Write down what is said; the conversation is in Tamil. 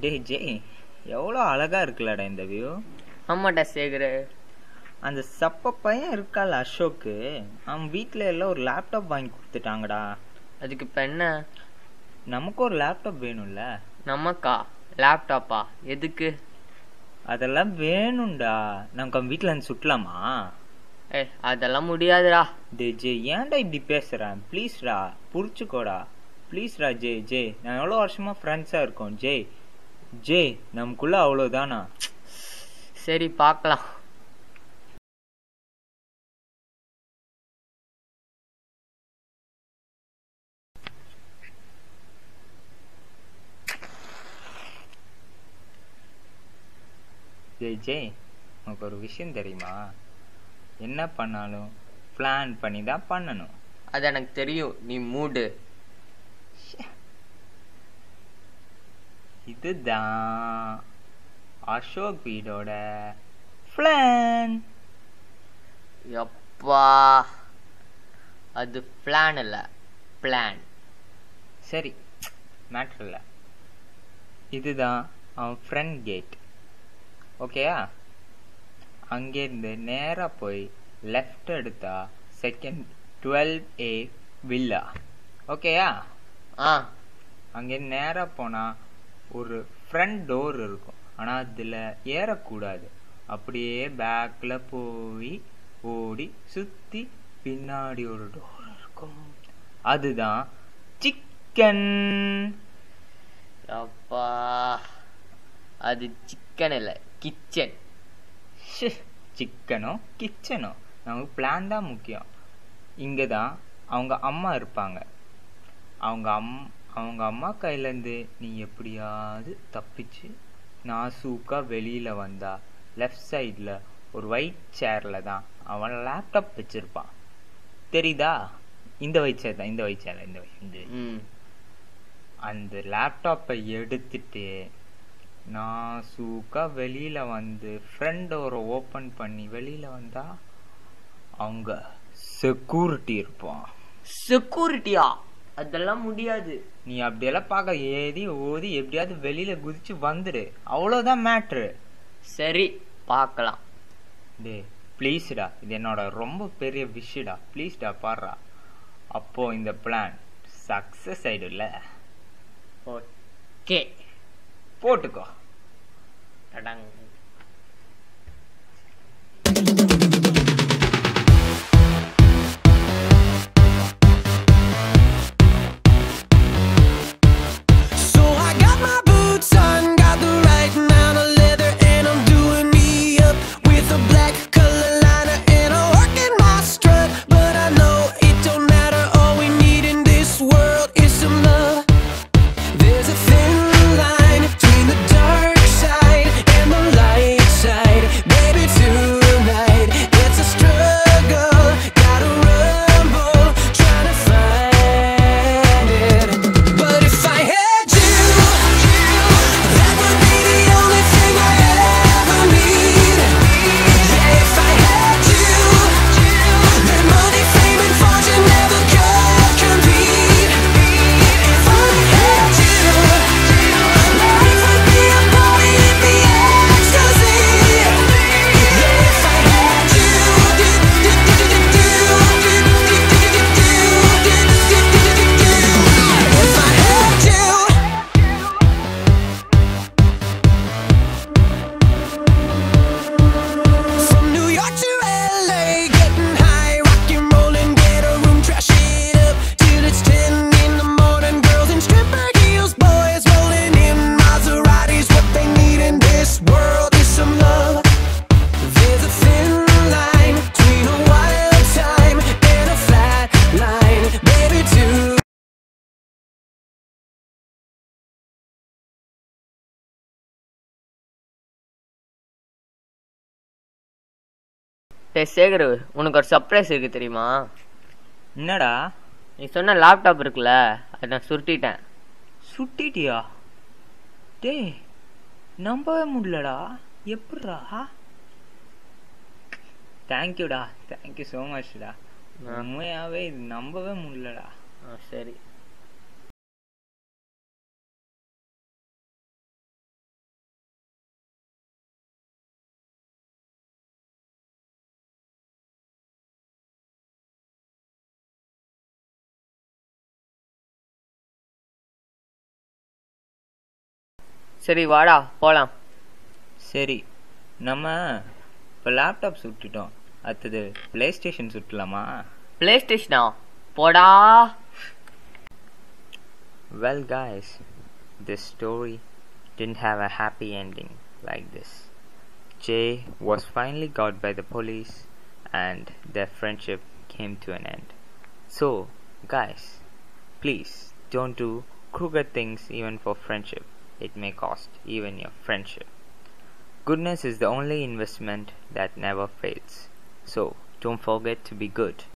டேய் ஜெய் எவ்வளோ அழகா இருக்குல்லடா இந்த வியூ ஆமாடா சேகர் அந்த சப்ப பையன் இருக்கால அசோக்கு அவன் வீட்டில் எல்லாம் ஒரு லேப்டாப் வாங்கி கொடுத்துட்டாங்கடா அதுக்கு இப்போ என்ன நமக்கு ஒரு லேப்டாப் வேணும்ல நமக்கா லேப்டாப்பா எதுக்கு அதெல்லாம் வேணும்டா நமக்கு அவன் வீட்டில் இருந்து சுட்டலாமா ஏ அதெல்லாம் முடியாதுடா டே ஜே ஏன்டா இப்படி பேசுகிறேன் ப்ளீஸ்டா புரிச்சுக்கோடா ப்ளீஸ்டா ஜே ஜே நான் எவ்வளோ வருஷமாக ஃப்ரெண்ட்ஸாக இருக்கோம் ஜே ஜே நமக்குள்ள அவ்வளோதானா சரி பார்க்கலாம் ஜெய் ஜெய் உனக்கு ஒரு விஷயம் தெரியுமா என்ன பண்ணாலும் பிளான் பண்ணி தான் பண்ணணும் அது எனக்கு தெரியும் நீ மூடு இதுதான் அசோக் வீடோட பிளான் எப்பா அது பிளான் இல்லை பிளான் சரி மேட்ரு இல்லை இதுதான் அவன் ஃப்ரண்ட் கேட் ஓகேயா அங்கேருந்து நேராக போய் லெஃப்ட் எடுத்தா செகண்ட் டுவெல் ஏ வில்லா ஓகேயா ஆ அங்கே நேராக போனால் ஒரு ஃப்ரண்ட் டோர் இருக்கும் ஆனால் அதில் ஏறக்கூடாது அப்படியே பேக்கில் போய் ஓடி சுற்றி பின்னாடி ஒரு டோர் இருக்கும் அதுதான் சிக்கன் அப்பா அது சிக்கன் இல்லை கிச்சன் சிக்கனோ கிச்சனோ நமக்கு பிளான் தான் முக்கியம் இங்கே தான் அவங்க அம்மா இருப்பாங்க அவங்க அம் அவங்க அம்மா கையிலேருந்து நீ எப்படியாவது தப்பிச்சு நாசூக்கா வெளியில் வந்தா லெஃப்ட் சைடில் ஒரு ஒயிட் சேரில் தான் அவன் லேப்டாப் வச்சுருப்பான் தெரியுதா இந்த ஒயிட் சேர் தான் இந்த ஒயிட் சேர் இந்த white- இந்த ம் அந்த லேப்டாப்பை எடுத்துட்டு நான் சூக்கா வெளியில வந்து ஃப்ரண்ட் டோரை ஓப்பன் பண்ணி வெளியில வந்தா அவங்க செக்யூரிட்டி இருப்பான் செக்யூரிட்டியா அதெல்லாம் முடியாது நீ அப்படியெல்லாம் பார்க்க ஏதி ஓதி எப்படியாவது வெளியில குதிச்சு வந்துடு அவ்வளோதான் மேட்ரு சரி பார்க்கலாம் டே ப்ளீஸ்டா இது என்னோட ரொம்ப பெரிய விஷயடா ப்ளீஸ்டா பாடுறா அப்போ இந்த பிளான் சக்ஸஸ் ஆயிடும்ல ஓகே போட்டுக்கோ டடங் So I got my boots on, got the right amount of leather, and I'm doing me up with a black color liner, and I'm working my strut. But I know it don't matter. All we need in this world is some love. There's a thin line between the dark side and the light side, baby. Tonight it's a struggle, gotta rumble, trying to find it. But if I had you, that would be the only thing I ever need. Yeah, if I had you, then money, fame, and fortune never could compete. If I had you, life would be a party in the ecstasy. Yeah, if I had you, if I had you. From New York to LA, getting high, rock and rollin', get a room, trash it up till it's ten in the morning. Girls in stripper heels, boys rolling in Maseratis. What they need in this world is some love. There's a thin line between a wild time and a flat line, baby. Too. டேய் சேகர் உனக்கு ஒரு சர்ப்ரைஸ் இருக்கு தெரியுமா என்னடா நீ சொன்ன லேப்டாப் இருக்குல்ல அதை நான் சுருட்டிட்டேன் சுட்டிட்டியா டேய் நம்பவே முடியலடா எப்படிடா தேங்க்யூடா தேங்க்யூ ஸோ மச்டா உண்மையாவே இது நம்பவே முடியலடா ஆ சரி சரி வாடா போலாம் சரி நம்ம இப்போ லேப்டாப் சுட்டுட்டோம் அடுத்தது ப்ளே ஸ்டேஷன் சுட்டலாமா பிளே ஸ்டேஷனா போடா Well, guys, this story didn't have a happy ending like this. Jay was finally got by the police and their friendship came to an end. So, guys, please don't do crooked things even for friendship. It may cost even your friendship. Goodness is the only investment that never fades. So, don't forget to be good.